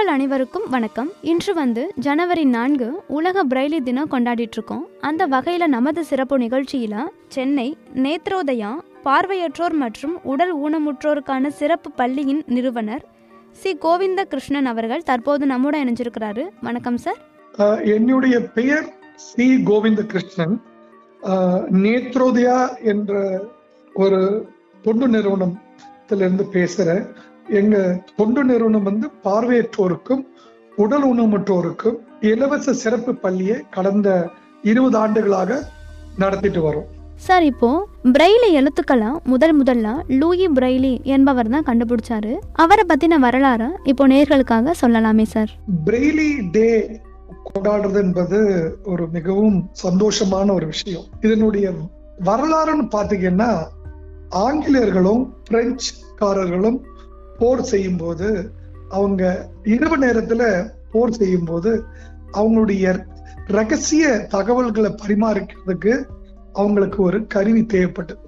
நேர்கள் அனைவருக்கும் வணக்கம் இன்று வந்து ஜனவரி நான்கு உலக பிரெய்லி தினம் கொண்டாடிட்டு இருக்கோம் அந்த வகையில் நமது சிறப்பு நிகழ்ச்சியில் சென்னை நேத்ரோதயா பார்வையற்றோர் மற்றும் உடல் ஊனமுற்றோருக்கான சிறப்பு பள்ளியின் நிறுவனர் சி கோவிந்த கிருஷ்ணன் அவர்கள் தற்போது நம்முடன் இணைஞ்சிருக்கிறாரு வணக்கம் சார் ஆஹ் என்னுடைய பெயர் சி கோவிந்த கிருஷ்ணன் ஆஹ் நேத்ரோதயா என்ற ஒரு தொண்டு நிறுவனத்திலிருந்து பேசுறேன் எங்க தொண்டு நிறுவனம் வந்து பார்வையற்றோருக்கும் உடல் ஊனமுற்றோருக்கும் இலவச சிறப்பு பள்ளியை கடந்த இருபது ஆண்டுகளாக நடத்திட்டு வரோம் சார் இப்போ பிரெய்லி எழுத்துக்களை முதல் முதல்ல லூயி பிரெய்லி என்பவர் தான் கண்டுபிடிச்சாரு அவரை பத்தின வரலாறை இப்போ நேர்களுக்காக சொல்லலாமே சார் பிரெய்லி டே கொண்டாடுறது என்பது ஒரு மிகவும் சந்தோஷமான ஒரு விஷயம் இதனுடைய வரலாறுன்னு பாத்தீங்கன்னா ஆங்கிலேயர்களும் பிரெஞ்சுக்காரர்களும் போர் செய்யும் போது அவங்க இரவு நேரத்துல போர் செய்யும் போது அவங்களுடைய ரகசிய தகவல்களை பரிமாறிக்கிறதுக்கு அவங்களுக்கு ஒரு கருவி தேவைப்பட்டது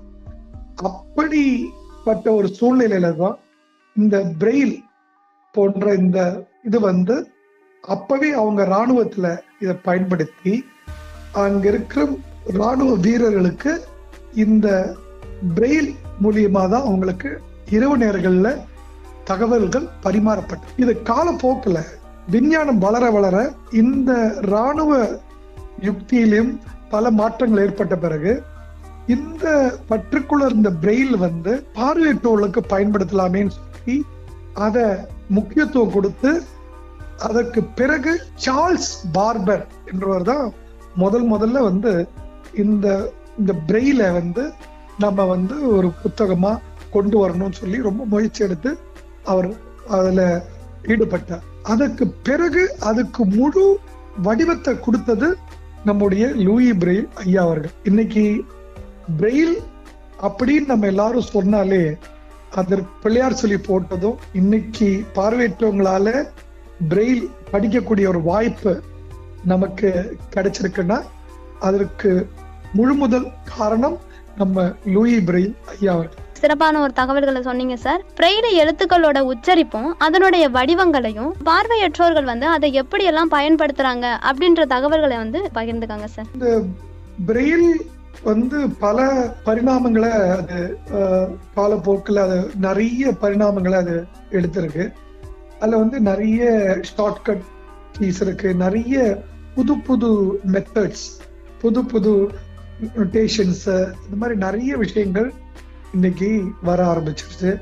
அப்படிப்பட்ட ஒரு சூழ்நிலையில தான் இந்த பிரெயில் போன்ற இந்த இது வந்து அப்பவே அவங்க ராணுவத்துல இதை பயன்படுத்தி அங்க இருக்கிற ராணுவ வீரர்களுக்கு இந்த பிரெயில் மூலியமா தான் அவங்களுக்கு இரவு நேரங்கள்ல தகவல்கள் பரிமாறப்பட்டது இது காலப்போக்குல விஞ்ஞானம் வளர வளர இந்த ராணுவ யுக்தியிலும் பல மாற்றங்கள் ஏற்பட்ட பிறகு இந்த பற்றுக்குள்ள இருந்த பிரெயில் வந்து பார்வையற்றோர்களுக்கு பயன்படுத்தலாமேன்னு சொல்லி அதை முக்கியத்துவம் கொடுத்து அதற்கு பிறகு சார்ல்ஸ் பார்பர் என்றவர் தான் முதல் முதல்ல வந்து இந்த இந்த பிரெயில வந்து நம்ம வந்து ஒரு புத்தகமா கொண்டு வரணும்னு சொல்லி ரொம்ப முயற்சி எடுத்து அவர் அதுல ஈடுபட்டார் அதற்கு பிறகு அதுக்கு முழு வடிவத்தை கொடுத்தது நம்முடைய லூயி பிரெயில் ஐயா அவர்கள் இன்னைக்கு பிரெயில் அப்படின்னு நம்ம எல்லாரும் சொன்னாலே அதற்கு பிள்ளையார் சொல்லி போட்டதும் இன்னைக்கு பார்வையற்றவங்களால பிரெயில் படிக்கக்கூடிய ஒரு வாய்ப்பு நமக்கு கிடைச்சிருக்குன்னா அதற்கு முழு முதல் காரணம் நம்ம லூயி பிரெயில் ஐயா அவர்கள் சிறப்பான ஒரு தகவல்களை சொன்னீங்க சார் பிரெய்லி எழுத்துக்களோட உச்சரிப்பும் அதனுடைய வடிவங்களையும் பார்வையற்றோர்கள் வந்து அதை எப்படியெல்லாம் பயன்படுத்துறாங்க அப்படின்ற தகவல்களை வந்து பகிர்ந்துக்காங்க சார் பிரெயில் வந்து பல பரிணாமங்களை அது அஹ், காலப்போக்கில் அது நிறைய பரிணாமங்களை அது எடுத்திருக்கு அதுல வந்து நிறைய ஷார்ட்கட் கீஸ் இருக்கு நிறைய புது புது மெத்தட்ஸ் புது புது நொட்டேஷன்ஸ் இந்த மாதிரி நிறைய விஷயங்கள் இன்னைக்கு வர ஆரம்பிச்சிருச்சு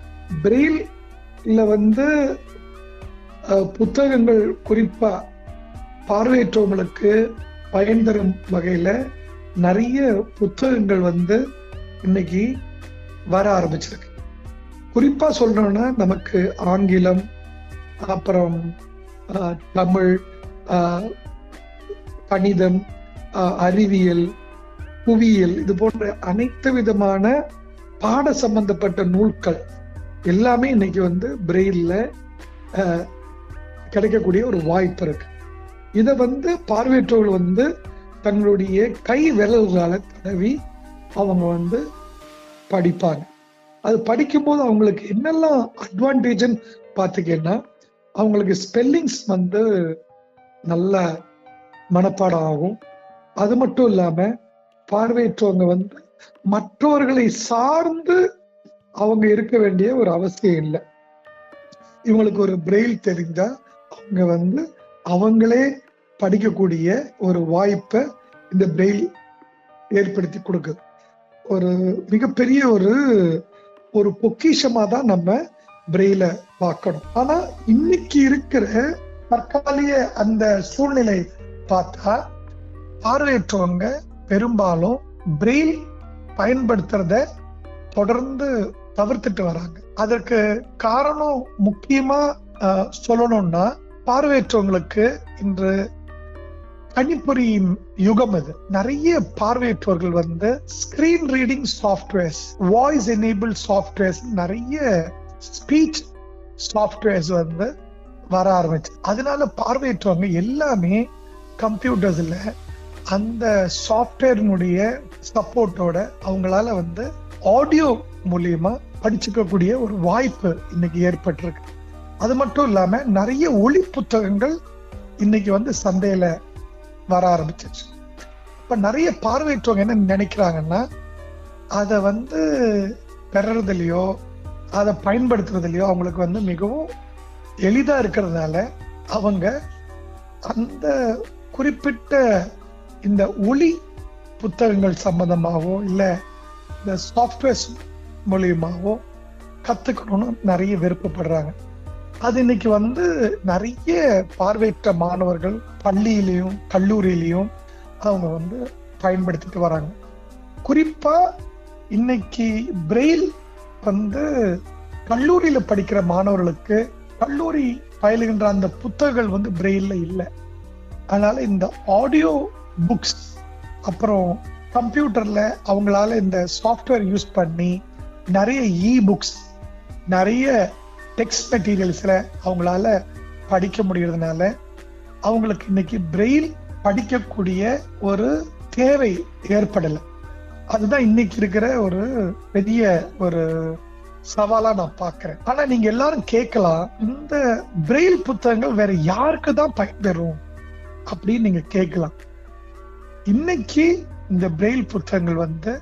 பிரெயில்ல வந்து அஹ், புத்தகங்கள் குறிப்பா பார்வையற்றவங்களுக்கு பயன் தரும் வகையில நிறைய புத்தகங்கள் வந்து இன்னைக்கு வர ஆரம்பிச்சிருக்கு குறிப்பா சொல்லணும்னா நமக்கு ஆங்கிலம் அப்புறம் ஆஹ், தமிழ் ஆஹ், கணிதம் ஆஹ், அறிவியல் புவியியல் இது போன்ற அனைத்து விதமான பாட சம்பந்தப்பட்ட நூல்கள் எல்லாமே இன்னைக்கு வந்து பிரெயில்ல ஆஹ், கிடைக்கக்கூடிய ஒரு வாய்ப்பு இருக்கு இதை வந்து பார்வையற்றவர்கள் வந்து தங்களுடைய கை விரல்களால தடவி அவங்க வந்து படிப்பாங்க அது படிக்கும்போது அவங்களுக்கு என்னெல்லாம் அட்வான்டேஜ்னு பார்த்துக்கன்னா அவங்களுக்கு ஸ்பெல்லிங்ஸ் வந்து நல்ல மனப்பாடம் ஆகும் அது மட்டும் இல்லாம பார்வையற்றவங்க வந்து மற்றவர்களை சார்ந்து அவங்க இருக்க வேண்டிய ஒரு அவசியம் இல்லை இவங்களுக்கு ஒரு பிரெயில் தெரிஞ்சா அவங்க வந்து அவங்களே படிக்கக்கூடிய ஒரு வாய்ப்பை இந்த பிரெயில் ஏற்படுத்தி கொடுக்குது ஒரு மிகப்பெரிய ஒரு ஒரு பொக்கிஷமா தான் நம்ம பிரெயில பார்க்கணும் ஆனா இன்னைக்கு இருக்கிற தற்காலிக அந்த சூழ்நிலை பார்த்தா பார்வையற்றவங்க பெரும்பாலும் பிரெயில் பயன்படுத்துறத தொடர்ந்து தவிர்த்துட்டு வராங்க அதற்கு காரணம் முக்கியமா அஹ், சொல்லணும்னா பார்வையற்றவங்களுக்கு இன்று கணிப்பொறியின் யுகம் இது நிறைய பார்வையற்றவர்கள் வந்து screen reading softwares voice enable softwares நிறைய ஸ்பீச் சாஃப்ட்வேர்ஸ் வந்து வர ஆரம்பிச்சு அதனால பார்வையற்றவங்க எல்லாமே கம்ப்யூட்டர்ஸ்ல அந்த சாஃப்ட்வேரினுடைய சப்போர்ட்டோட அவங்களால வந்து ஆடியோ மூலியமா படிச்சுக்கக்கூடிய ஒரு வாய்ப்பு இன்னைக்கு ஏற்பட்டிருக்கு அது மட்டும் இல்லாம நிறைய ஒளி புத்தகங்கள் இன்னைக்கு வந்து சந்தையில வர ஆரம்பிச்சிருச்சு இப்ப நிறைய பார்வையற்றவங்க என்ன நினைக்கிறாங்கன்னா அதை வந்து பெறறதுலயோ அதை பயன்படுத்துறதுலயோ அவங்களுக்கு வந்து மிகவும் எளிதா இருக்கிறதுனால அவங்க அந்த குறிப்பிட்ட இந்த ஒளி புத்தகங்கள் சம்பந்தமாவோ இல்ல இந்த சாஃப்ட்வேர்ஸ் மூலியமாவோ கத்துக்கணும்னு நிறைய விருப்பப்படுறாங்க அது இன்னைக்கு வந்து நிறைய பார்வையற்ற மாணவர்கள் பள்ளியிலையும் கல்லூரியிலையும் அவங்க வந்து பயன்படுத்திட்டு வராங்க குறிப்பா இன்னைக்கு பிரெயில் வந்து கல்லூரியில படிக்கிற மாணவர்களுக்கு கல்லூரி பயிலுகின்ற அந்த புத்தகங்கள் வந்து பிரெயில்ல இல்லை அதனால இந்த ஆடியோ புக்ஸ் அப்புறம் கம்ப்யூட்டர்ல அவங்களால இந்த சாஃப்ட்வேர் யூஸ் பண்ணி நிறைய இ புக்ஸ் நிறைய டெக்ஸ்ட் மெட்டீரியல்ஸ்ல அவங்களால படிக்க முடியறதுனால அவங்களுக்கு இன்னைக்கு பிரெயில் படிக்கக்கூடிய ஒரு தேவை ஏற்படல அதுதான் இன்னைக்கு இருக்கிற ஒரு பெரிய ஒரு சவாலா நான் பாக்குறேன் ஆனா நீங்க எல்லாரும் கேட்கலாம் இந்த பிரெயில் புத்தகங்கள் வேற யாருக்கு தான் பயன்பெறும் அப்படின்னு நீங்க கேட்கலாம் இன்னைக்கு இந்த பிரெயில் புத்தகங்கள் வந்து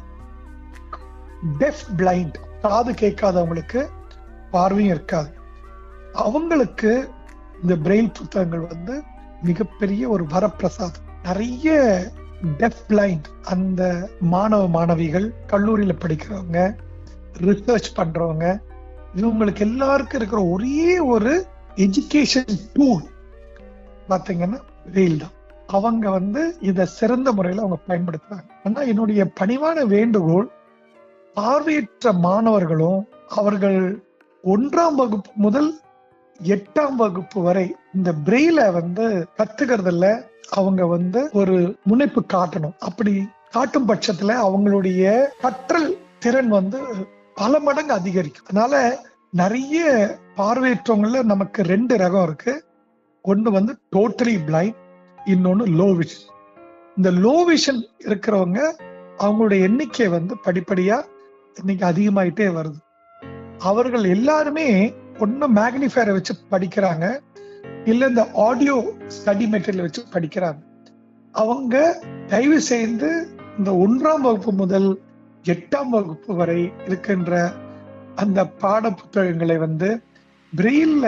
டெஃப் பிளைண்ட் காது கேட்காதவங்களுக்கு பார்வையும் இருக்காது அவங்களுக்கு இந்த பிரெயில் புத்தகங்கள் வந்து மிகப்பெரிய ஒரு வரப்பிரசாதம் நிறைய டெஃப் பிளைண்ட் அந்த மாணவ மாணவிகள் கல்லூரியில படிக்கிறவங்க ரிசர்ச் பண்றவங்க இவங்களுக்கு எல்லாருக்கும் இருக்கிற ஒரே ஒரு எஜுகேஷன் டூல் பாத்தீங்கன்னா பிரெயில் தான் அவங்க வந்து இத சிறந்த முறையில அவங்க பயன்படுத்துறாங்க ஆனா என்னுடைய பணிவான வேண்டுகோள் பார்வையற்ற மாணவர்களும் அவர்கள் ஒன்றாம் வகுப்பு முதல் எட்டாம் வகுப்பு வரை இந்த பிரெயில வந்து கத்துக்கிறதுல அவங்க வந்து ஒரு முனைப்பு காட்டணும் அப்படி காட்டும் பட்சத்துல அவங்களுடைய கற்றல் திறன் வந்து பல மடங்கு அதிகரிக்கும் அதனால நிறைய பார்வையற்றவங்கள்ல நமக்கு ரெண்டு ரகம் இருக்கு ஒன்னு வந்து டோட்டலி பிளைண்ட் இன்னொன்னு லோ விஷன் இந்த லோ விஷன் இருக்கிறவங்க அவங்களுடைய எண்ணிக்கை வந்து படிப்படியா இன்னைக்கு அதிகமாயிட்டே வருது அவர்கள் எல்லாருமே ஒண்ணு மேக்னிஃபயரை வச்சு படிக்கிறாங்க இல்ல இந்த ஆடியோ ஸ்டடி மெட்டீரியல் வச்சு படிக்கிறாங்க அவங்க தயவு செய்து இந்த ஒன்றாம் வகுப்பு முதல் எட்டாம் வகுப்பு வரை இருக்கின்ற அந்த பாட புத்தகங்களை வந்து பிரெயில்ல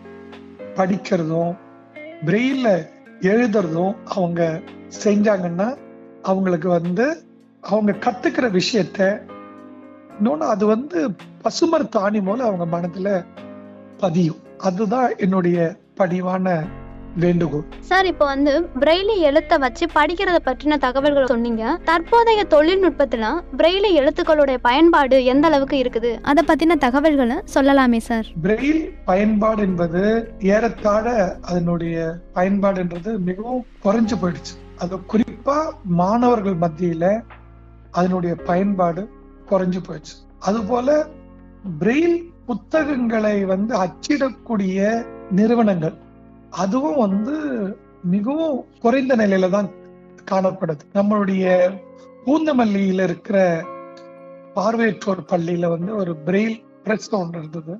படிக்கிறதும் பிரெயில்ல எழுதுறதும் அவங்க செஞ்சாங்கன்னா அவங்களுக்கு வந்து அவங்க கத்துக்கிற விஷயத்த இன்னொன்னு அது வந்து பசுமரத்து ஆணி போல அவங்க மனதுல பதியும் அதுதான் என்னுடைய பணிவான வேண்டுகோள் சார் இப்போ வந்து பிரெய்லி எழுத்தை வச்சு படிக்கிறத பற்றின தகவல்கள் சொன்னீங்க தற்போதைய தொழில்நுட்பத்துல பிரெய்லி எழுத்துக்களுடைய பயன்பாடு எந்த அளவுக்கு இருக்குது அதை பத்தின தகவல்களை சொல்லலாமே சார் பிரெயில் பயன்பாடு என்பது ஏறத்தாழ அதனுடைய பயன்பாடுன்றது மிகவும் குறைஞ்சு போயிடுச்சு அது குறிப்பா மாணவர்கள் மத்தியில அதனுடைய பயன்பாடு குறைஞ்சு போயிடுச்சு அதுபோல பிரெயில் புத்தகங்களை வந்து அச்சிடக்கூடிய நிறுவனங்கள் அதுவும் வந்து மிகவும் குறைந்த நிலையில தான் காணப்படுது நம்மளுடைய பூந்தமல்லியில இருக்கிற பார்வையற்றோர் பள்ளியில வந்து ஒரு பிரெயில் பிரஸ் ஒன்று இருந்தது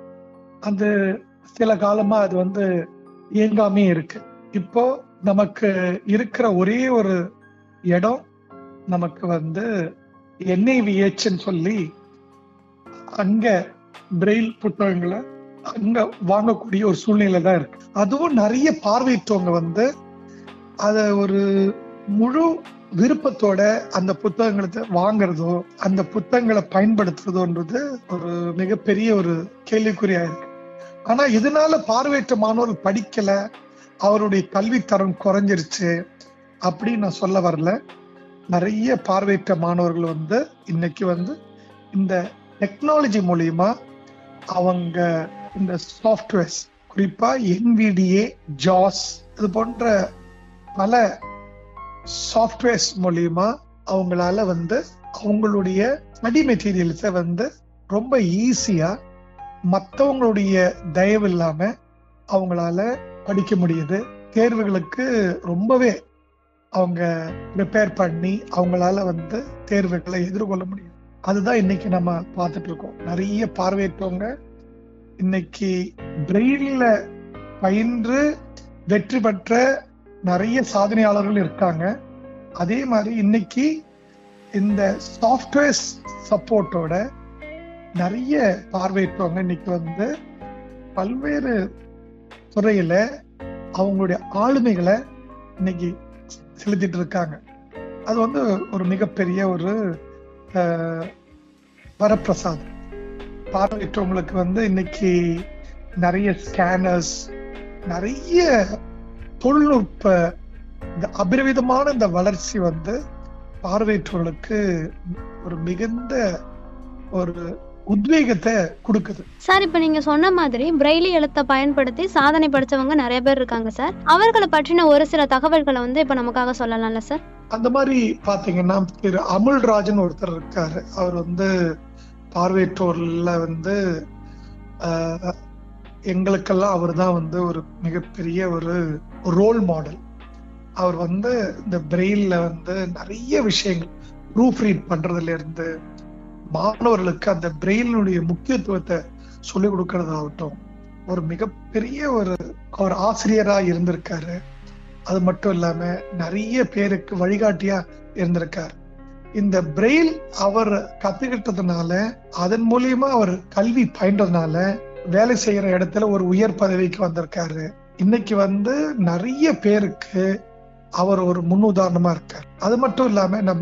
அது சில காலமா அது வந்து இயங்காமே இருக்கு இப்போ நமக்கு இருக்கிற ஒரே ஒரு இடம் நமக்கு வந்து என்ஐவிஹெச்ன்னு சொல்லி அங்க பிரெயில் புத்தகங்களை அங்க வாங்கக்கூடிய ஒரு சூழ்நிலை தான் இருக்கு அதுவும் நிறைய பார்வையிட்டவங்க வந்து அத ஒரு முழு விருப்பத்தோட அந்த புத்தகங்களை வாங்குறதோ அந்த புத்தகங்களை பயன்படுத்துறதோன்றது ஒரு மிகப்பெரிய ஒரு கேள்விக்குறியா இருக்கு ஆனா இதனால பார்வையற்ற மாணவர்கள் படிக்கல அவருடைய கல்வித்தரம் குறைஞ்சிருச்சு அப்படின்னு நான் சொல்ல வரல நிறைய பார்வையற்ற மாணவர்கள் வந்து இன்னைக்கு வந்து இந்த டெக்னாலஜி மூலியமா அவங்க இந்த சாஃப்ட்வேர்ஸ் குறிப்பா என்விடிஏ ஜாஸ் இது போன்ற பல சாஃப்ட்வேர்ஸ் மூலியமா அவங்களால வந்து அவங்களுடைய ஸ்டடி மெட்டீரியல்ஸை வந்து ரொம்ப ஈஸியா மற்றவங்களுடைய தயவு இல்லாம அவங்களால படிக்க முடியுது தேர்வுகளுக்கு ரொம்பவே அவங்க ப்ரிப்பேர் பண்ணி அவங்களால வந்து தேர்வுகளை எதிர்கொள்ள முடியும் அதுதான் இன்னைக்கு நம்ம பார்த்துட்டு இருக்கோம் நிறைய பார்வையற்றவங்க இன்னைக்கு பிரெயில்ல பயின்று வெற்றி பெற்ற நிறைய சாதனையாளர்கள் இருக்காங்க அதே மாதிரி இன்னைக்கு இந்த சாஃப்ட்வேர் சப்போர்ட்டோட நிறைய பார்வையிட்டவங்க இன்னைக்கு வந்து பல்வேறு துறையில அவங்களுடைய ஆளுமைகளை இன்னைக்கு செலுத்திட்டு இருக்காங்க அது வந்து ஒரு மிகப்பெரிய ஒரு அஹ், வரப்பிரசாதம் பார்வையற்றவங்களுக்கு வந்து இன்னைக்கு நிறைய ஸ்கேனர்ஸ் நிறைய தொழில்நுட்ப இந்த அபரிவிதமான இந்த வளர்ச்சி வந்து பார்வையற்றவர்களுக்கு ஒரு மிகுந்த ஒரு உத்வேகத்தை கொடுக்குது சார் இப்போ நீங்க சொன்ன மாதிரி பிரெய்லி எழுத்தை பயன்படுத்தி சாதனை படிச்சவங்க நிறைய பேர் இருக்காங்க சார் அவர்களை பற்றின ஒரு சில தகவல்களை வந்து இப்போ நமக்காக சொல்லலாம்ல சார் அந்த மாதிரி பாத்தீங்கன்னா திரு அமுல்ராஜன் ஒருத்தர் இருக்காரு அவர் வந்து பார்வையற்றோர்ல வந்து ஆஹ், எங்களுக்கெல்லாம் அவர் தான் வந்து ஒரு மிகப்பெரிய ஒரு ரோல் மாடல் அவர் வந்து இந்த பிரெயில்ல வந்து நிறைய விஷயங்கள் ப்ரூஃப் ரீட் பண்றதுல இருந்து மாணவர்களுக்கு அந்த பிரெயிலினுடைய முக்கியத்துவத்தை சொல்லிக் கொடுக்கறதாகட்டும் ஒரு மிகப்பெரிய ஒரு அவர் ஆசிரியரா இருந்திருக்காரு அது மட்டும் இல்லாம நிறைய பேருக்கு வழிகாட்டியா இருந்திருக்கார் இந்த பிரெயில் அவர் கத்துக்கிட்டதுனால அதன் மூலியமா அவர் கல்வி பயின்றதுனால வேலை செய்யற இடத்துல ஒரு உயர் பதவிக்கு வந்திருக்காரு இன்னைக்கு வந்து நிறைய பேருக்கு அவர் ஒரு முன்னுதாரணமா இருக்கார் அது மட்டும் இல்லாம நம்ம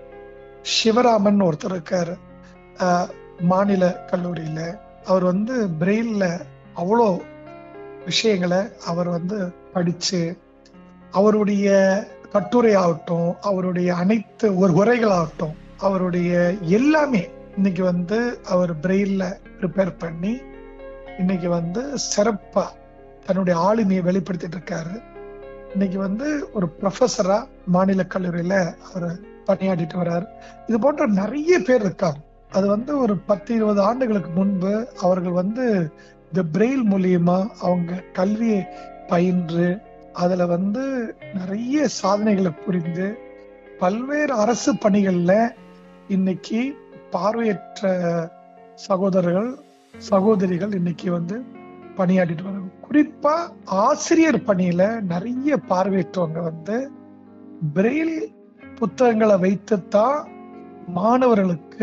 சிவராமன் ஒருத்தர் இருக்காரு ஆஹ், மாநில கல்லூரியில அவர் வந்து பிரெயில்ல அவ்வளோ விஷயங்களை அவர் வந்து படிச்சு அவருடைய கட்டுரை ஆகட்டும் அவருடைய அனைத்து ஒரு உரைகளாகட்டும் அவருடைய எல்லாமே இன்னைக்கு வந்து அவர் பிரெயில்ல ப்ரிப்பேர் பண்ணி இன்னைக்கு வந்து சிறப்பா தன்னுடைய ஆளுமையை வெளிப்படுத்திட்டு இருக்காரு இன்னைக்கு வந்து ஒரு ப்ரொஃபஸரா மாநில கல்லூரியில அவர் பணியாற்றிட்டு வர்றாரு இது போன்ற நிறைய பேர் இருக்காங்க அது வந்து ஒரு பத்து இருபது ஆண்டுகளுக்கு முன்பு அவர்கள் வந்து இந்த பிரெயில் மூலியமா அவங்க கல்வியை பயின்று அதுல வந்து நிறைய சாதனைகளை புரிந்து பல்வேறு அரசு பணிகள்ல இன்னைக்கு பார்வையற்ற சகோதரர்கள் சகோதரிகள் இன்னைக்கு வந்து பணியாற்றிட்டு வராங்க குறிப்பா ஆசிரியர் பணியில நிறைய பார்வையற்றவங்க வந்து பிரெயில் புத்தகங்களை வைத்துத்தான் மாணவர்களுக்கு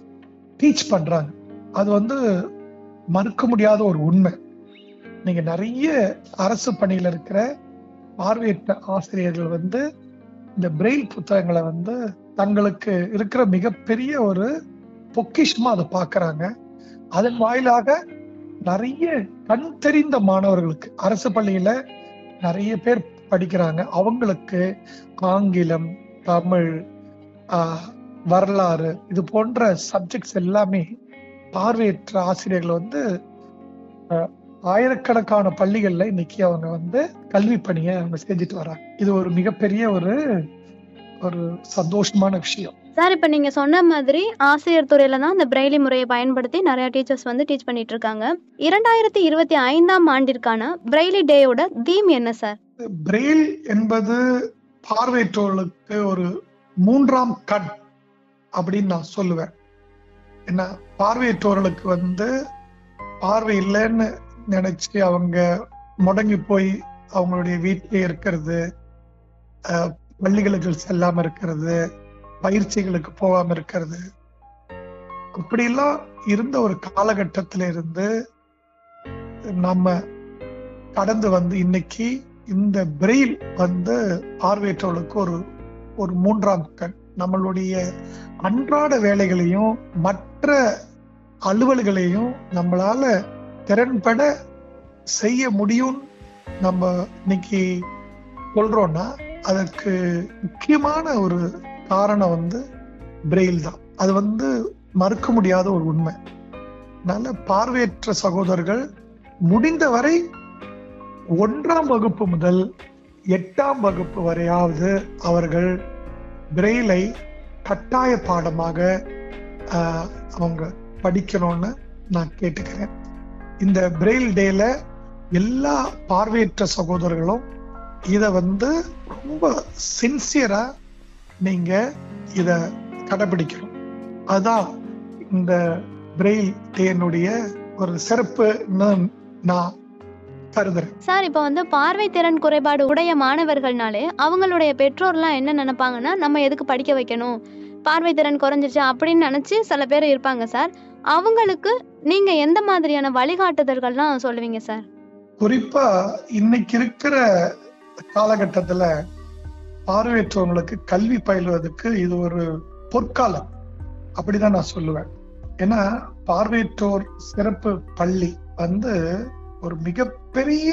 டீச் பண்றாங்க அது வந்து மறுக்க முடியாத ஒரு உண்மை நீங்க நிறைய அரசு பணியில இருக்கிற பார்வையற்ற ஆசிரியர்கள் வந்து இந்த பிரெயில் புத்தகங்களை வந்து தங்களுக்கு இருக்கிற மிகப்பெரிய ஒரு பொக்கிஷமா அதை பார்க்கறாங்க அதன் வாயிலாக நிறைய கண் தெரிந்த மாணவர்களுக்கு அரசு பள்ளியில நிறைய பேர் படிக்கிறாங்க அவங்களுக்கு ஆங்கிலம் தமிழ் ஆஹ், வரலாறு இது போன்ற சப்ஜெக்ட்ஸ் எல்லாமே பார்வையற்ற ஆசிரியர்கள் வந்து ஆஹ், ஆயிரக்கணக்கான பள்ளிகள்ல இன்னைக்கு அவங்க வந்து கல்வி பணியை அவங்க செஞ்சுட்டு வராங்க இது ஒரு மிகப்பெரிய ஒரு ஒரு சந்தோஷமான விஷயம் சார் இப்போ நீங்க சொன்ன மாதிரி ஆசிரியர் துறையில தான் இந்த பிரெய்லி முறையை பயன்படுத்தி நிறைய டீச்சர்ஸ் வந்து டீச் பண்ணிட்டு இருக்காங்க இரண்டாயிரத்தி இருபத்தி ஐந்தாம் ஆண்டிற்கான பிரெய்லி டேயோட தீம் என்ன சார் பிரெயில் என்பது பார்வையற்றோர்களுக்கு ஒரு மூன்றாம் கண் அப்படின்னு நான் சொல்லுவேன் என்ன பார்வையற்றோர்களுக்கு வந்து பார்வை இல்லைன்னு நினைச்சு அவங்க முடங்கி போய் அவங்களுடைய வீட்டிலே இருக்கிறது அஹ், பள்ளிகளுக்கு செல்லாம இருக்கிறது பயிற்சிகளுக்கு போகாம இருக்கிறது அப்படியெல்லாம் இருந்த ஒரு காலகட்டத்தில இருந்து நம்ம கடந்து வந்து இன்னைக்கு இந்த பிரெயில் வந்து பார்வையற்றவர்களுக்கு ஒரு ஒரு மூன்றாம் கண் நம்மளுடைய அன்றாட வேலைகளையும் மற்ற அலுவல்களையும் நம்மளால திறன்பட செய்ய முடியும் நம்ம இன்னைக்கு சொல்றோம்னா அதற்கு முக்கியமான ஒரு காரணம் வந்து பிரெயில் தான் அது வந்து மறுக்க முடியாத ஒரு உண்மை அதனால பார்வையற்ற சகோதரர்கள் முடிந்தவரை ஒன்றாம் வகுப்பு முதல் எட்டாம் வகுப்பு வரையாவது அவர்கள் பிரெயிலை கட்டாய பாடமாக ஆஹ், அவங்க படிக்கணும்னு நான் கேட்டுக்கிறேன் இந்த பிரெயில் டேல எல்லா பார்வையற்ற சகோதரர்களும் இத வந்து ரொம்ப சின்சியரா நீங்க இத கடைபிடிக்கணும் அதான் இந்த பிரெயில் டேனுடைய ஒரு சிறப்புன்னு நான் கருதுறேன் சார் இப்போ வந்து பார்வை திறன் குறைபாடு உடைய மாணவர்கள்னாலே அவங்களுடைய பெற்றோர்லாம் என்ன நினைப்பாங்கன்னா நம்ம எதுக்கு படிக்க வைக்கணும் பார்வை திறன் குறைஞ்சிருச்சு அப்படின்னு நினச்சி சில பேர் இருப்பாங்க சார் அவங்களுக்கு நீங்க எந்த மாதிரியான வழிகாட்டுதல்கள்லாம் சொல்லுவீங்க சார் குறிப்பா இன்னைக்கு இருக்கிற காலகட்டத்துல பார்வையற்றவங்களுக்கு கல்வி பயிலுவதற்கு இது ஒரு பொற்காலம் அப்படிதான் நான் சொல்லுவேன் ஏன்னா பார்வையற்றோர் சிறப்பு பள்ளி வந்து ஒரு மிகப்பெரிய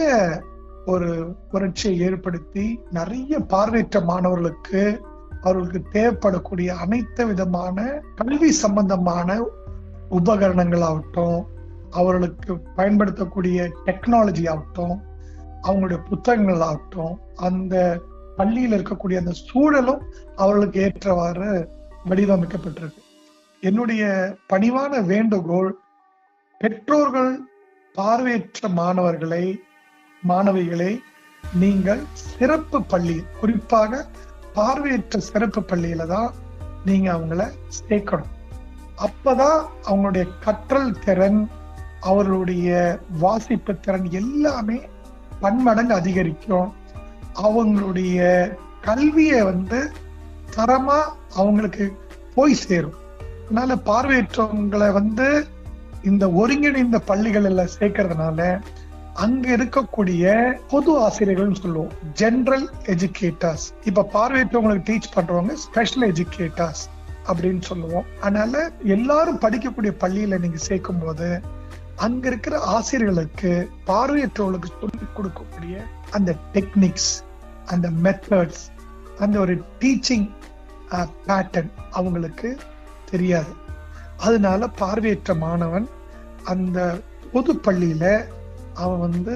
ஒரு புரட்சியை ஏற்படுத்தி நிறைய பார்வையற்ற மாணவர்களுக்கு அவர்களுக்கு தேவைப்படக்கூடிய அனைத்து விதமான கல்வி சம்பந்தமான உபகரணங்கள் ஆகட்டும் அவர்களுக்கு பயன்படுத்தக்கூடிய டெக்னாலஜி ஆகட்டும் அவங்களுடைய புத்தகங்கள் ஆகட்டும் அந்த பள்ளியில் இருக்கக்கூடிய அந்த சூழலும் அவர்களுக்கு ஏற்றவாறு வடிவமைக்கப்பட்டிருக்கு என்னுடைய பணிவான வேண்டுகோள் பெற்றோர்கள் பார்வையற்ற மாணவர்களை மாணவிகளை நீங்கள் சிறப்பு பள்ளி குறிப்பாக பார்வையற்ற சிறப்பு பள்ளியில தான் நீங்க அவங்கள சேர்க்கணும் அப்பதான் அவங்களுடைய கற்றல் திறன் அவர்களுடைய வாசிப்பு திறன் எல்லாமே பன்மடங்கு அதிகரிக்கும் அவங்களுடைய கல்வியை வந்து தரமா அவங்களுக்கு போய் சேரும் அதனால பார்வையற்றவங்களை வந்து இந்த ஒருங்கிணைந்த பள்ளிகளில் சேர்க்கறதுனால அங்க இருக்கக்கூடிய பொது ஆசிரியர்கள்னு சொல்லுவோம் ஜெனரல் எஜுகேட்டர்ஸ் இப்ப பார்வையற்றவங்களுக்கு டீச் பண்றவங்க ஸ்பெஷல் எஜுகேட்டர்ஸ் அப்படின்னு சொல்லுவோம் அதனால எல்லாரும் படிக்கக்கூடிய பள்ளியில நீங்க சேர்க்கும் போது அங்க இருக்கிற ஆசிரியர்களுக்கு பார்வையற்றவர்களுக்கு சொல்லிக் கொடுக்கக்கூடிய அந்த டெக்னிக்ஸ் அந்த மெத்தட்ஸ் அந்த ஒரு டீச்சிங் பேட்டர்ன் அவங்களுக்கு தெரியாது அதனால பார்வையற்ற மாணவன் அந்த பொது பள்ளியில அவன் வந்து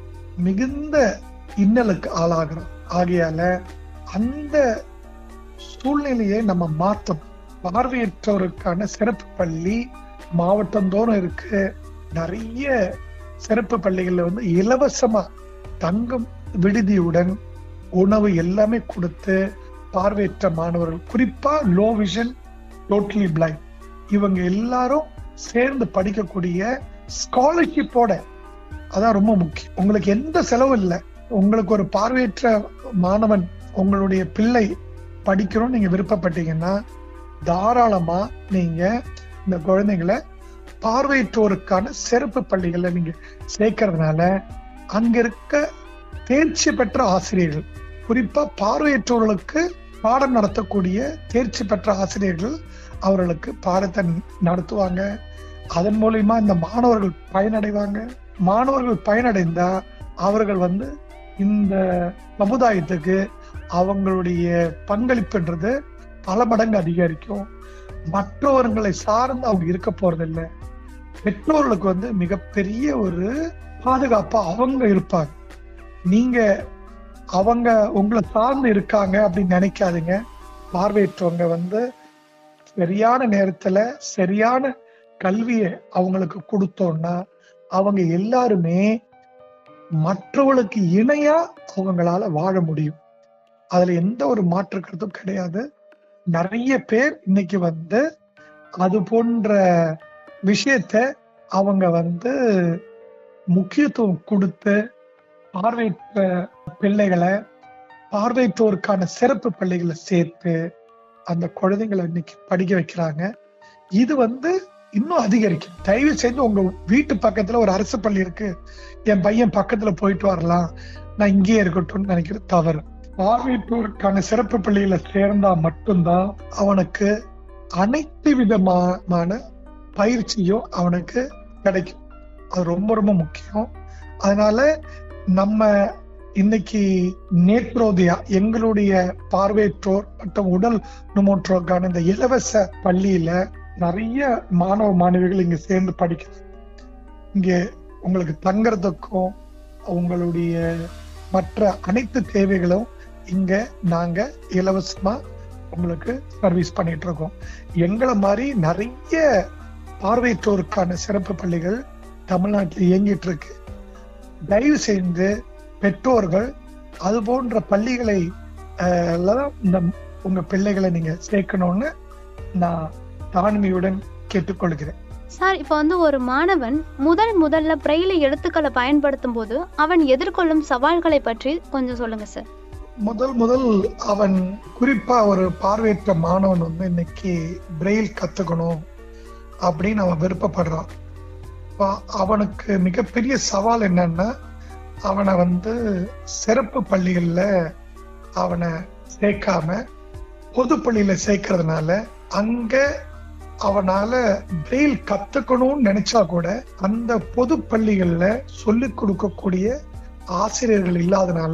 மிகுந்த இன்னலுக்கு ஆளாகிறான் ஆகையால அந்த சூழ்நிலையை நம்ம மாத்தணும் பார்வையற்றோருக்கான சிறப்பு பள்ளி மாவட்டந்தோறும் இருக்கு நிறைய சிறப்பு பள்ளிகள்ல வந்து இலவசமா தங்கும் விடுதியுடன் உணவு எல்லாமே கொடுத்து பார்வையற்ற மாணவர்கள் குறிப்பா லோ விஷன் டோட்டலி பிளைண்ட் இவங்க எல்லாரும் சேர்ந்து படிக்கக்கூடிய ஸ்காலர்ஷிப்போட அதான் ரொம்ப முக்கியம் உங்களுக்கு எந்த செலவும் இல்லை உங்களுக்கு ஒரு பார்வையற்ற மாணவன் உங்களுடைய பிள்ளை படிக்கணும்னு நீங்க விருப்பப்பட்டீங்கன்னா தாராளமா நீங்க இந்த குழந்தைங்களை பார்வையற்றோருக்கான சிறப்பு பள்ளிகளை நீங்க சேர்க்கறதுனால அங்க இருக்க தேர்ச்சி பெற்ற ஆசிரியர்கள் குறிப்பா பார்வையற்றோர்களுக்கு பாடம் நடத்தக்கூடிய தேர்ச்சி பெற்ற ஆசிரியர்கள் அவர்களுக்கு பாடத்தை நடத்துவாங்க அதன் மூலியமா இந்த மாணவர்கள் பயனடைவாங்க மாணவர்கள் பயனடைந்தா அவர்கள் வந்து இந்த சமுதாயத்துக்கு அவங்களுடைய பங்களிப்புன்றது பல மடங்கு அதிகரிக்கும் மற்றவர்களை சார்ந்து அவங்க இருக்க போறதில்லை பெற்றோர்களுக்கு வந்து மிகப்பெரிய ஒரு பாதுகாப்பா அவங்க இருப்பாங்க நீங்க அவங்க உங்களை சார்ந்து இருக்காங்க அப்படின்னு நினைக்காதீங்க பார்வையற்றவங்க வந்து சரியான நேரத்துல சரியான கல்வியை அவங்களுக்கு கொடுத்தோம்னா அவங்க எல்லாருமே மற்றவர்களுக்கு இணையா அவங்களால வாழ முடியும் அதுல எந்த ஒரு மாற்று கருத்தும் கிடையாது நிறைய பேர் இன்னைக்கு வந்து அது போன்ற விஷயத்த அவங்க வந்து முக்கியத்துவம் கொடுத்து பார்வையற்ற பிள்ளைகளை பார்வையற்றோருக்கான சிறப்பு பள்ளிகளை சேர்த்து அந்த குழந்தைங்களை இன்னைக்கு படிக்க வைக்கிறாங்க இது வந்து இன்னும் அதிகரிக்கும் தயவு செஞ்சு உங்க வீட்டு பக்கத்துல ஒரு அரசு பள்ளி இருக்கு என் பையன் பக்கத்துல போயிட்டு வரலாம் நான் இங்கேயே இருக்கட்டும்னு நினைக்கிறது தவறு பார்வையற்றோருக்கான சிறப்பு பள்ளியில சேர்ந்தா மட்டும்தான் அவனுக்கு அனைத்து விதமான பயிற்சியும் அவனுக்கு கிடைக்கும் அது ரொம்ப ரொம்ப முக்கியம் அதனால நம்ம இன்னைக்கு நேத்ரோதயா எங்களுடைய பார்வையற்றோர் மற்றும் உடல் நுமோற்றோருக்கான இந்த இலவச பள்ளியில நிறைய மாணவ மாணவிகள் இங்க சேர்ந்து படிக்கிறது இங்க உங்களுக்கு தங்கறதுக்கும் உங்களுடைய மற்ற அனைத்து தேவைகளும் இங்க நாங்க இலவசமா உங்களுக்கு சர்வீஸ் பண்ணிட்டு இருக்கோம் எங்களை மாதிரி நிறைய பார்வையற்றோருக்கான சிறப்பு பள்ளிகள் தமிழ்நாட்டில் இயங்கிட்டு இருக்கு தயவு செய்து பெற்றோர்கள் அது போன்ற பள்ளிகளை இந்த உங்க பிள்ளைகளை நீங்க சேர்க்கணும்னு நான் தாழ்மையுடன் கேட்டுக்கொள்கிறேன் சார் இப்போ வந்து ஒரு மாணவன் முதல் முதல்ல பிரெய்லி எழுத்துக்களை பயன்படுத்தும் போது அவன் எதிர்கொள்ளும் சவால்களை பற்றி கொஞ்சம் சொல்லுங்க சார் முதல் முதல் அவன் குறிப்பா ஒரு பார்வையற்ற மாணவன் வந்து இன்னைக்கு பிரெயில் கத்துக்கணும் அப்படின்னு அவன் விருப்பப்படுறான் அப்ப அவனுக்கு மிகப்பெரிய சவால் என்னன்னா அவனை வந்து சிறப்பு பள்ளிகள்ல அவனை சேர்க்காம பொது பள்ளியில சேர்க்கறதுனால அங்க அவனால பிரெயில் கத்துக்கணும்னு நினைச்சா கூட அந்த பொது பள்ளிகள்ல சொல்லிக் கொடுக்கக்கூடிய ஆசிரியர்கள் இல்லாதனால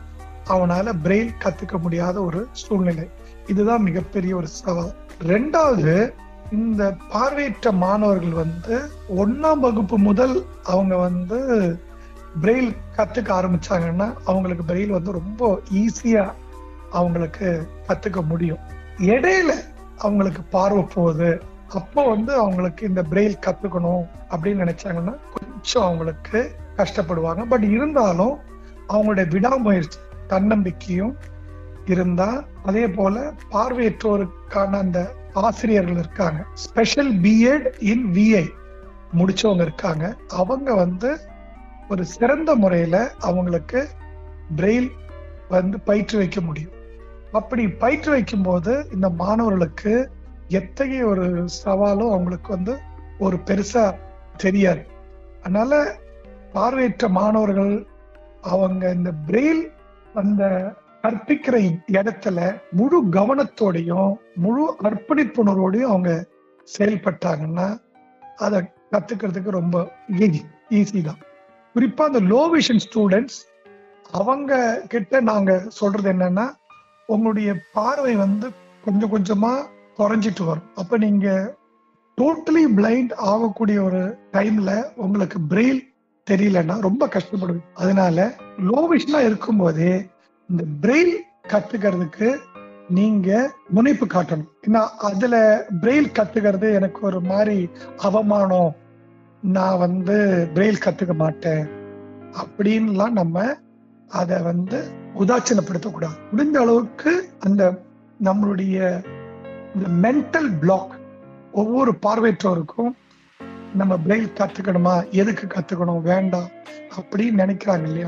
அவனால பிரெயில் கத்துக்க முடியாத ஒரு சூழ்நிலை இதுதான் மிகப்பெரிய ஒரு சவால் ரெண்டாவது இந்த பார்வையற்ற மாணவர்கள் வந்து ஒன்னாம் வகுப்பு முதல் அவங்க வந்து பிரெயில் கத்துக்க ஆரம்பிச்சாங்கன்னா அவங்களுக்கு பிரெயில் வந்து ரொம்ப ஈஸியா அவங்களுக்கு கத்துக்க முடியும் இடையில அவங்களுக்கு பார்வை போகுது அப்போ வந்து அவங்களுக்கு இந்த பிரெயில் கத்துக்கணும் அப்படின்னு நினைச்சாங்கன்னா கொஞ்சம் அவங்களுக்கு கஷ்டப்படுவாங்க பட் இருந்தாலும் அவங்களுடைய விடாமுயற்சி தன்னம்பிக்கையும் இருந்தா அதே போல பார்வையற்றோருக்கான அந்த ஆசிரியர்கள் இருக்காங்க ஸ்பெஷல் பிஎட் இன் விஐ முடிச்சவங்க இருக்காங்க அவங்க வந்து ஒரு சிறந்த முறையில அவங்களுக்கு பிரெயில் வந்து பயிற்று வைக்க முடியும் அப்படி பயிற்று வைக்கும் போது இந்த மாணவர்களுக்கு எத்தகைய ஒரு சவாலும் அவங்களுக்கு வந்து ஒரு பெருசா தெரியாது அதனால பார்வையற்ற மாணவர்கள் அவங்க இந்த பிரெயில் அந்த கற்பிக்கிற இடத்துல முழு கவனத்தோடையும் முழு அர்ப்பணிப்புணர்வோடையும் அவங்க செயல்பட்டாங்கன்னா அதை கத்துக்கிறதுக்கு ரொம்ப ஈஸி ஈஸி தான் குறிப்பா அந்த லோ விஷன் ஸ்டூடெண்ட்ஸ் அவங்க கிட்ட நாங்க சொல்றது என்னன்னா உங்களுடைய பார்வை வந்து கொஞ்சம் கொஞ்சமா குறைஞ்சிட்டு வரும் அப்ப நீங்க டோட்டலி பிளைண்ட் ஆகக்கூடிய ஒரு டைம்ல உங்களுக்கு பிரெயில் தெரியலன்னா ரொம்ப கஷ்டப்படுவீங்க அதனால லோ விஷனா இருக்கும்போதே இந்த பிரெயில் கத்துக்கிறதுக்கு நீங்க முனைப்பு காட்டணும் ஏன்னா அதுல பிரெயில் கத்துக்கிறது எனக்கு ஒரு மாதிரி அவமானம் நான் வந்து பிரெயில் கத்துக்க மாட்டேன் அப்படின்லாம் நம்ம அதை வந்து உதாசீனப்படுத்தக்கூடாது முடிந்த அளவுக்கு அந்த நம்மளுடைய இந்த மென்டல் பிளாக் ஒவ்வொரு பார்வையற்றோருக்கும் நம்ம பிரெயில் கத்துக்கணுமா எதுக்கு கத்துக்கணும் வேண்டாம் அப்படின்னு நினைக்கிறாங்க இல்லையா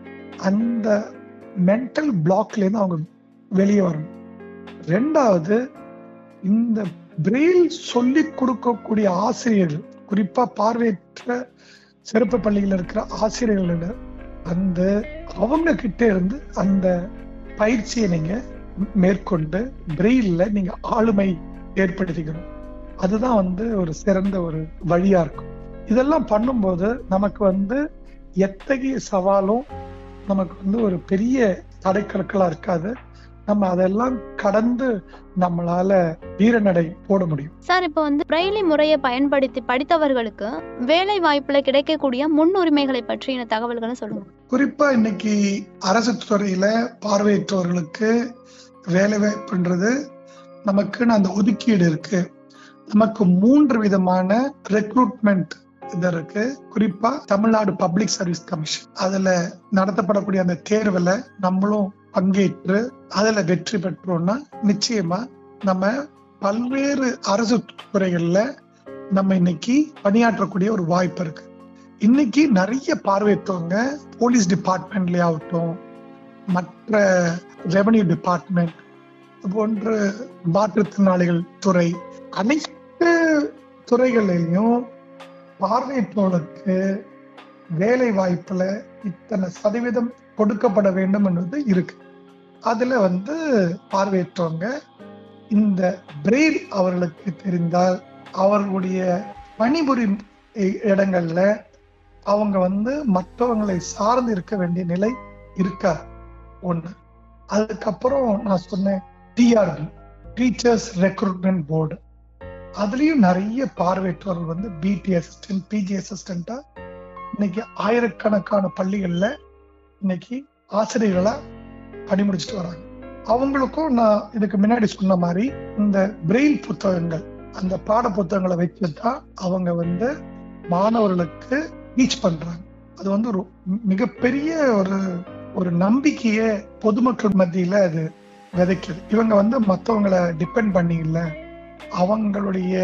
அந்த மென்டல் பிளாக்ல இருந்து அவங்க வெளியே வரணும் ரெண்டாவது இந்த பிரெயில் சொல்லி கொடுக்கக்கூடிய ஆசிரியர்கள் குறிப்பா பார்வையற்ற சிறப்பு பள்ளியில் இருக்கிற ஆசிரியர்கள் அந்த அவங்க கிட்ட இருந்து அந்த பயிற்சியை நீங்க மேற்கொண்டு பிரெயில்ல நீங்க ஆளுமை ஏற்படுத்திக்கணும் அதுதான் வந்து ஒரு சிறந்த ஒரு வழியா இருக்கும் இதெல்லாம் பண்ணும்போது நமக்கு வந்து எத்தகைய சவாலும் நமக்கு வந்து ஒரு பெரிய தடைக்கற்களா இருக்காது நம்ம அதெல்லாம் கடந்து நம்மளால வீரநடை போட முடியும் சார் இப்போ வந்து பிரெய்லி முறையை பயன்படுத்தி படித்தவர்களுக்கு வேலை வாய்ப்புல கிடைக்கக்கூடிய முன்னுரிமைகளை பற்றின தகவல்களை சொல்லுங்க குறிப்பா இன்னைக்கு அரசு துறையில பார்வையற்றவர்களுக்கு வேலை வாய்ப்புன்றது நமக்குன்னு அந்த ஒதுக்கீடு இருக்கு நமக்கு மூன்று விதமான ரெக்ரூட்மெண்ட் இது இருக்கு குறிப்பா தமிழ்நாடு பப்ளிக் சர்வீஸ் கமிஷன் அதுல நடத்தப்படக்கூடிய அந்த தேர்வுல நம்மளும் பங்கேற்று அதுல வெற்றி பெற்றோம்னா நிச்சயமா நம்ம பல்வேறு அரசு துறைகள்ல நம்ம இன்னைக்கு பணியாற்றக்கூடிய ஒரு வாய்ப்பு இருக்கு இன்னைக்கு நிறைய பார்வையற்றவங்க போலீஸ் டிபார்ட்மெண்ட்லயே ஆகட்டும் மற்ற ரெவன்யூ டிபார்ட்மெண்ட் போன்ற மாற்றுத்திறனாளிகள் துறை அனைத்து துறைகளிலையும் பார்வையற்றோருக்கு வேலை வாய்ப்புல இத்தனை சதவீதம் கொடுக்கப்பட வேண்டும் என்பது இருக்கு அதுல வந்து பார்வையற்றவங்க இந்த பிரெயில் அவர்களுக்கு தெரிந்தால் அவர்களுடைய பணிபுரியும் இடங்கள்ல அவங்க வந்து மற்றவங்களை சார்ந்து இருக்க வேண்டிய நிலை இருக்கா ஒண்ணு அதுக்கப்புறம் நான் சொன்னேன் டிஆர்பி டீச்சர்ஸ் ரெக்ரூட்மெண்ட் போர்டு அதுலயும் நிறைய பார்வையற்றவர்கள் வந்து பிடி அசிஸ்டன்ட் பிஜி அசிஸ்டண்டா இன்னைக்கு ஆயிரக்கணக்கான பள்ளிகள்ல இன்னைக்கு ஆசிரியர்களா பணிமுடிச்சிட்டு வராங்க அவங்களுக்கும் நான் இதுக்கு முன்னாடி சொன்ன மாதிரி இந்த பிரெயில் புத்தகங்கள் அந்த பாட புத்தகங்களை வச்சுதான் அவங்க வந்து மாணவர்களுக்கு டீச் பண்றாங்க அது வந்து ஒரு மிகப்பெரிய ஒரு ஒரு நம்பிக்கைய பொதுமக்கள் மத்தியில அது விதைக்குது இவங்க வந்து மற்றவங்களை டிபெண்ட் பண்ணி இல்லை அவங்களுடைய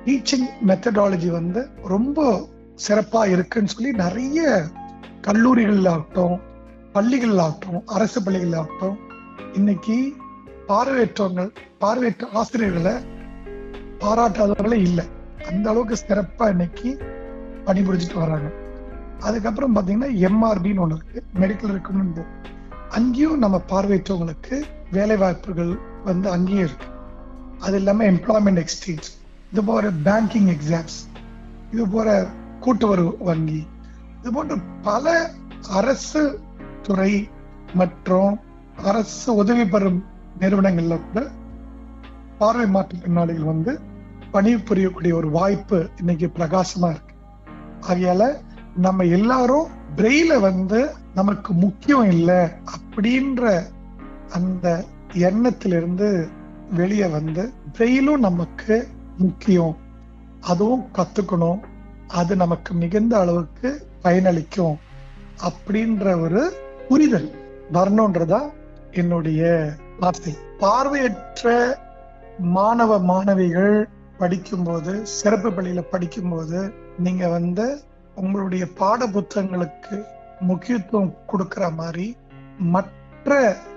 டீச்சிங் மெத்தடாலஜி வந்து ரொம்ப சிறப்பா இருக்குன்னு சொல்லி நிறைய கல்லூரிகள் ஆகட்டும் பள்ளிகள் ஆகட்டும் அரசு பள்ளிகள் ஆகட்டும் இன்னைக்கு பார்வையற்றவங்கள் பார்வையற்ற ஆசிரியர்களை பாராட்டாதவர்களே இல்லை அந்த அளவுக்கு சிறப்பா இன்னைக்கு பணிபுரிஞ்சிட்டு வராங்க அதுக்கப்புறம் பாத்தீங்கன்னா எம்ஆர்பின்னு ஒண்ணு இருக்கு மெடிக்கல் ரெக்கமெண்ட் போர்டு அங்கேயும் நம்ம பார்வையற்றவங்களுக்கு வேலை வாய்ப்புகள் வந்து அங்கேயும் இருக்கு அது இல்லாம எம்ப்ளாய்மெண்ட் எக்ஸ்சேஞ்ச் இது போற பேங்கிங் எக்ஸாம்ஸ் இது போற கூட்டுறவு வங்கி இது போன்ற பல அரசு துறை மற்றும் அரசு உதவி பெறும் நிறுவனங்கள்ல கூட பார்வை மாற்றுத்திறனாளிகள் வந்து பணிபுரியக்கூடிய ஒரு வாய்ப்பு இன்னைக்கு பிரகாசமா இருக்கு ஆகையால நம்ம எல்லாரும் பிரெயில வந்து நமக்கு முக்கியம் இல்லை அப்படின்ற அந்த எண்ணத்திலிருந்து வெளியே வந்து பிரெயிலும் நமக்கு முக்கியம் அதுவும் கத்துக்கணும் அது நமக்கு மிகுந்த அளவுக்கு பயனளிக்கும் அப்படின்ற ஒரு புரிதல் வரணுன்றதா என்னுடைய ஆசை பார்வையற்ற மாணவ மாணவிகள் படிக்கும்போது சிறப்பு பள்ளியில படிக்கும்போது நீங்க வந்து உங்களுடைய பாட புத்தகங்களுக்கு முக்கியத்துவம் கொடுக்கிற மாதிரி மற்ற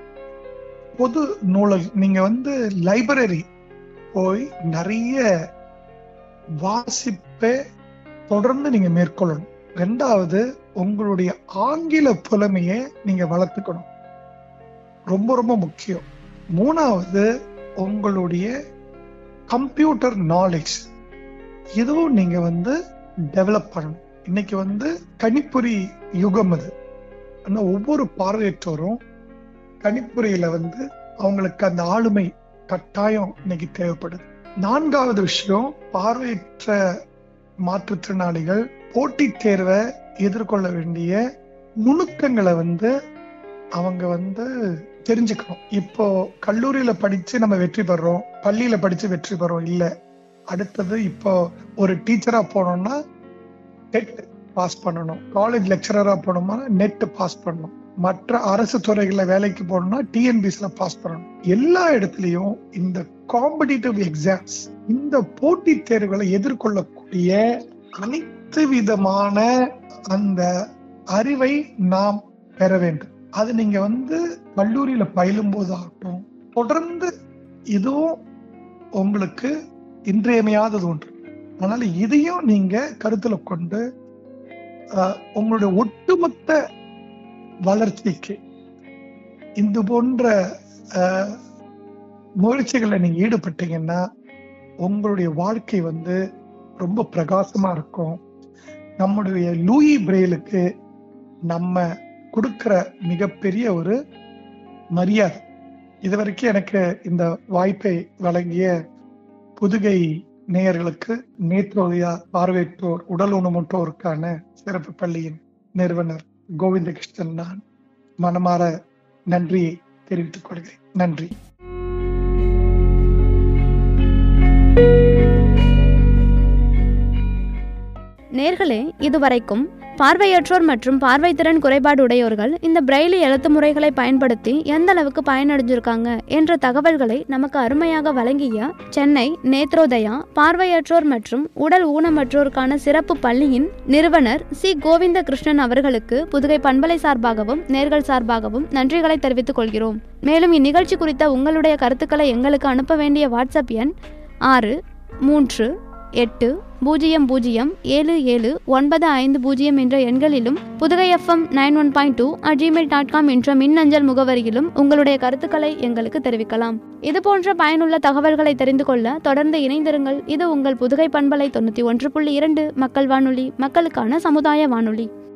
பொது நூலக நீங்க வந்து லைப்ரரி போய் நிறைய வாசிப்பை தொடர்ந்து நீங்க மேற்கொள்ளணும் ரெண்டாவது உங்களுடைய ஆங்கில புலமையை நீங்க வளர்த்துக்கணும் ரொம்ப ரொம்ப முக்கியம் மூணாவது உங்களுடைய கம்ப்யூட்டர் நாலேஜ் இதுவும் நீங்க வந்து டெவலப் பண்ணணும் இன்னைக்கு வந்து கணிப்பொறி யுகம் அது ஆனா ஒவ்வொரு பார்வையற்றோரும் கணிப்பொறியில வந்து அவங்களுக்கு அந்த ஆளுமை கட்டாயம் இன்னைக்கு தேவைப்படுது நான்காவது விஷயம் பார்வையற்ற மாற்றுத்திறனாளிகள் போட்டித் தேர்வை எதிர்கொள்ள வேண்டிய நுணுக்கங்களை வந்து அவங்க வந்து தெரிஞ்சுக்கணும் இப்போ கல்லூரியில படிச்சு நம்ம வெற்றி பெறோம் பள்ளியில படிச்சு வெற்றி பெறோம் இல்ல அடுத்தது இப்போ ஒரு டீச்சரா போனோம்னா நெட் பாஸ் பண்ணணும் காலேஜ் லெக்சரரா போனோம்னா நெட் பாஸ் பண்ணணும் மற்ற அரசு துறைகள்ல வேலைக்கு போகணும்னா டிஎன்பிஸ்ல பாஸ் பண்ணணும் எல்லா இடத்துலயும் இந்த காம்படிட்டிவ் எக்ஸாம்ஸ் இந்த போட்டித் தேர்வுகளை எதிர்கொள்ளக்கூடிய அனைத்து விதமான அந்த அறிவை நாம் பெற வேண்டும் அது நீங்க வந்து கல்லூரியில பயிலும் போது ஆகட்டும் தொடர்ந்து இதுவும் உங்களுக்கு இன்றியமையாதது ஒன்று அதனால இதையும் நீங்க கருத்துல கொண்டு அஹ், உங்களுடைய ஒட்டுமொத்த வளர்ச்சிக்கு இது போன்ற அஹ், முயற்சிகளை நீங்க ஈடுபட்டீங்கன்னா உங்களுடைய வாழ்க்கை வந்து ரொம்ப பிரகாசமா இருக்கும் நம்முடைய லூயி பிரெயிலுக்கு நம்ம கொடுக்கிற மிகப்பெரிய ஒரு மரியாதை இதுவரைக்கும் எனக்கு இந்த வாய்ப்பை வழங்கிய புதுகை நேயர்களுக்கு நேத்ரோதயா பார்வையற்றோர் உடல் ஊனமுற்றோருக்கான சிறப்பு பள்ளியின் நிறுவனர் கோவிந்தகிருஷ்ணன் நான் மனமாற நன்றியை தெரிவித்துக் கொள்கிறேன் நன்றி நேர்களே இதுவரைக்கும் பார்வையற்றோர் மற்றும் பார்வைத்திறன் குறைபாடு உடையோர்கள் இந்த பிரெய்லி எழுத்து முறைகளை பயன்படுத்தி எந்த அளவுக்கு பயனடைஞ்சிருக்காங்க என்ற தகவல்களை நமக்கு அருமையாக வழங்கிய சென்னை நேத்ரோதயா பார்வையற்றோர் மற்றும் உடல் ஊனமற்றோருக்கான சிறப்பு பள்ளியின் நிறுவனர் சி கோவிந்த கிருஷ்ணன் அவர்களுக்கு புதுகை பண்பலை சார்பாகவும் நேர்கள் சார்பாகவும் நன்றிகளை தெரிவித்துக் கொள்கிறோம் மேலும் இந்நிகழ்ச்சி குறித்த உங்களுடைய கருத்துக்களை எங்களுக்கு அனுப்ப வேண்டிய வாட்ஸ்அப் எண் ஆறு மூன்று எட்டு பூஜ்ஜியம் பூஜ்ஜியம் ஏழு ஏழு ஒன்பது ஐந்து பூஜ்ஜியம் என்ற எண்களிலும் Pudugai FM nine one point two at Gmail dot com என்ற மின்னஞ்சல் முகவரியிலும் உங்களுடைய கருத்துக்களை எங்களுக்கு தெரிவிக்கலாம் இது போன்ற பயனுள்ள தகவல்களை தெரிந்து கொள்ள தொடர்ந்து இணைந்திருங்கள் இது உங்கள் புதுகை பண்பலை தொண்ணூற்றி ஒன்று புள்ளி இரண்டு மக்கள் வானொலி மக்களுக்கான சமுதாய வானொலி